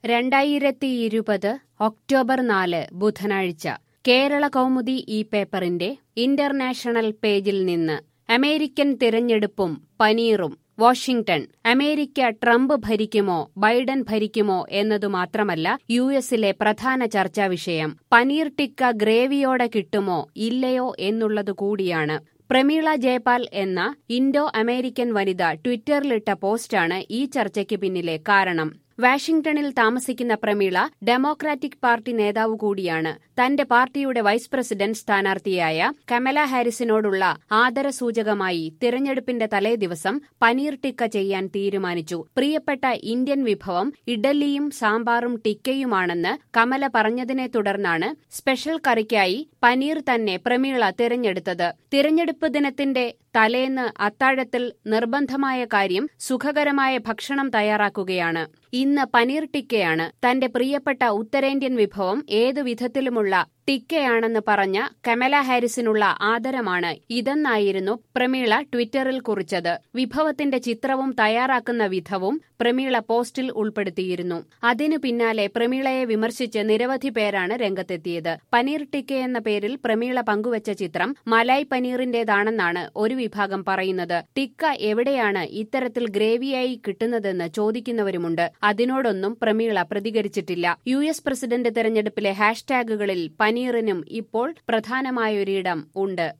രണ്ടായിരത്തി ഇരുപത് ഒക്ടോബർ നാല് ബുധനാഴ്ച കേരള കൗമുദി ഈ പേപ്പറിന്റെ ഇന്റർനാഷണൽ പേജിൽ നിന്ന് അമേരിക്കൻ തിരഞ്ഞെടുപ്പും പനീറും വാഷിംഗ്ടൺ അമേരിക്ക ട്രംപ് ഭരിക്കുമോ ബൈഡൻ ഭരിക്കുമോ എന്നതു മാത്രമല്ല യു എസിലെ പ്രധാന ചർച്ചാ വിഷയം പനീർ ടിക്ക ഗ്രേവിയോടെ കിട്ടുമോ ഇല്ലയോ എന്നുള്ളത് കൂടിയാണ് പ്രമീള ജയപാൽ എന്ന ഇൻഡോ അമേരിക്കൻ വനിത ട്വിറ്ററിലിട്ട പോസ്റ്റാണ് ഈ ചർച്ചയ്ക്ക് പിന്നിലെ കാരണം വാഷിംഗ്ടണിൽ താമസിക്കുന്ന പ്രമീള ഡെമോക്രാറ്റിക് പാർട്ടി നേതാവ് കൂടിയാണ് തന്റെ പാർട്ടിയുടെ വൈസ് പ്രസിഡന്റ് സ്ഥാനാർത്ഥിയായ കമല ഹാരിസിനോടുള്ള ആദരസൂചകമായി തിരഞ്ഞെടുപ്പിന്റെ തലേദിവസം പനീർ ടിക്ക ചെയ്യാൻ തീരുമാനിച്ചു പ്രിയപ്പെട്ട ഇന്ത്യൻ വിഭവം ഇഡലിയും സാമ്പാറും ടിക്കയുമാണെന്ന് കമല പറഞ്ഞതിനെ തുടർന്നാണ് സ്പെഷ്യൽ കറിക്കായി പനീർ തന്നെ പ്രമീള തിരഞ്ഞെടുത്തത് തിരഞ്ഞെടുപ്പ് ദിനത്തിന്റെ തലേന്ന് അത്താഴത്തിൽ നിർബന്ധമായ കാര്യം സുഖകരമായ ഭക്ഷണം തയ്യാറാക്കുകയാണ് ഇന്ന് പനീർ ടിക്കയാണ് തന്റെ പ്രിയപ്പെട്ട ഉത്തരേന്ത്യൻ വിഭവം ഏതു വിധത്തിലുമുള്ള ടിക്കയാണെന്ന് പറഞ്ഞ കമല ഹാരിസിനുള്ള ആദരമാണ് ഇതെന്നായിരുന്നു പ്രമീള ട്വിറ്ററിൽ കുറിച്ചത് വിഭവത്തിന്റെ ചിത്രവും തയ്യാറാക്കുന്ന വിധവും പ്രമീള പോസ്റ്റിൽ ഉൾപ്പെടുത്തിയിരുന്നു അതിനു പിന്നാലെ പ്രമീളയെ വിമർശിച്ച് നിരവധി പേരാണ് രംഗത്തെത്തിയത് പനീർ ടിക്ക എന്ന പേരിൽ പ്രമീള പങ്കുവച്ച ചിത്രം മലായ് പനീറിന്റേതാണെന്നാണ് ഒരു വിഭാഗം പറയുന്നത് ടിക്ക എവിടെയാണ് ഇത്തരത്തിൽ ഗ്രേവിയായി കിട്ടുന്നതെന്ന് ചോദിക്കുന്നവരുമുണ്ട് അതിനോടൊന്നും പ്രമീള പ്രതികരിച്ചിട്ടില്ല യു എസ് പ്രസിഡന്റ് തെരഞ്ഞെടുപ്പിലെ ഹാഷ്ടാഗുകളിൽ പനീറിനും ഇപ്പോൾ പ്രധാനമായൊരിടം ഉണ്ട്